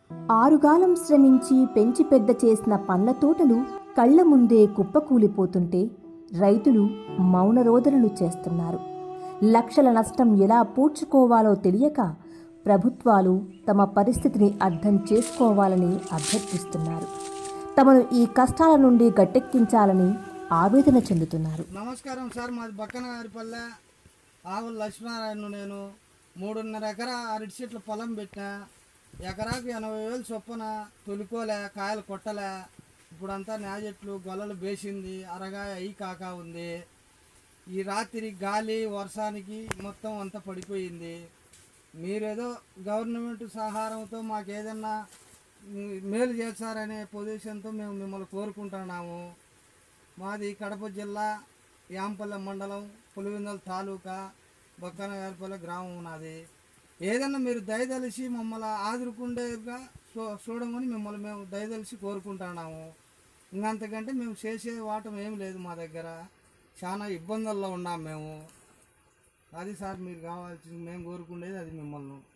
ఆరుగాలం శ్రమించి పెంచి పెద్ద చేసిన పండ్ల తోటలు కళ్ల ముందే కుప్పకూలిపోతుంటే రైతులు మౌనరోదనలు చేస్తున్నారు లక్షల నష్టం ఎలా పూడ్చుకోవాలో తెలియక ప్రభుత్వాలు తమ పరిస్థితిని అర్థం చేసుకోవాలని అభ్యర్థిస్తున్నారు తమను ఈ కష్టాల నుండి గట్టెక్కించాలని ఆవేదన చెందుతున్నారు నమస్కారం సార్ మాది బక్కన గారిపల్లె ఆవుల లక్ష్మీనారాయణ నేను మూడున్నర ఎకరా అరటి చెట్ల పొలం పెట్టినా ఎకరాకు ఎనభై వేలు చొప్పున తొలుకోలే కాయలు కొట్టలే ఇప్పుడంతా నాజెట్లు గొల్లలు వేసింది అరగాయ అయి కాక ఉంది ఈ రాత్రి గాలి వర్షానికి మొత్తం అంతా పడిపోయింది మీరేదో గవర్నమెంట్ సహారంతో మాకు ఏదన్నా మ్, మేలు చేస్తారనే పొజిషన్తో మేము మిమ్మల్ని కోరుకుంటున్నాము మాది కడప జిల్లా యాంపల్లె మండలం పులివెందుల తాలూకా బక్కన గారిపల్లె గ్రామం నాది ఏదన్నా మీరు దయదలిసి మమ్మల్ని ఆదురుకుండేగా చూ చూడమని మిమ్మల్ని మేము దయదలిసి కోరుకుంటున్నాము ఇంకంతకంటే మేము చేసే వాటం ఏం లేదు మా దగ్గర చాలా ఇబ్బందుల్లో ఉన్నాం మేము అది సార్ మీరు కావాల్సింది మేము కోరుకునేది అది మిమ్మల్ని